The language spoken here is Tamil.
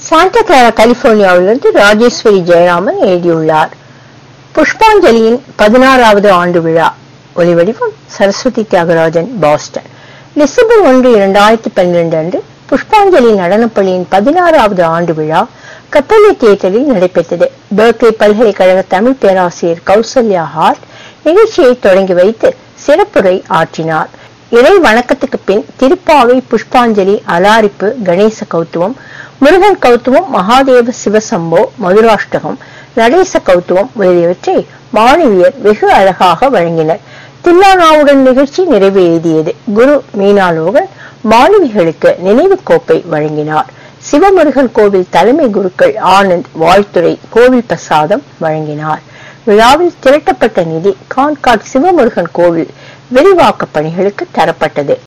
சாண்டா கிளாரா கலிபோர்னியாவிலிருந்து ராஜேஸ்வரி ஜெயராமன் எழுதியுள்ளார் புஷ்பாஞ்சலியின் பதினாறாவது ஆண்டு விழா ஒலிவடிவம் சரஸ்வதி தியாகராஜன் பாஸ்டன் டிசம்பர் ஒன்று இரண்டாயிரத்தி பன்னிரண்டு அன்று புஷ்பாஞ்சலி நடனப்பள்ளியின் பதினாறாவது ஆண்டு விழா கப்பலி தியேட்டரில் நடைபெற்றது பெர்க்லி பல்கலைக்கழக தமிழ் பேராசிரியர் கௌசல்யா ஹார்ட் நிகழ்ச்சியை தொடங்கி வைத்து சிறப்புரை ஆற்றினார் இறை வணக்கத்துக்கு பின் திருப்பாவை புஷ்பாஞ்சலி அலாரிப்பு கணேச கௌத்துவம் முருகன் கௌத்துவம் மகாதேவ சிவசம்போ மதுராஷ்டகம் நடேச கௌத்துவம் முதலியவற்றை மாணவியர் வெகு அழகாக வழங்கினர் தில்லானாவுடன் நிகழ்ச்சி நிறைவு எழுதியது குரு மீனாலோகன் மாணவிகளுக்கு நினைவு கோப்பை வழங்கினார் சிவமுருகன் கோவில் தலைமை குருக்கள் ஆனந்த் வாழ்த்துறை கோவில் பிரசாதம் வழங்கினார் விழாவில் திரட்டப்பட்ட நிதி கான்காட் சிவமுருகன் கோவில் விரிவாக்க பணிகளுக்கு தரப்பட்டது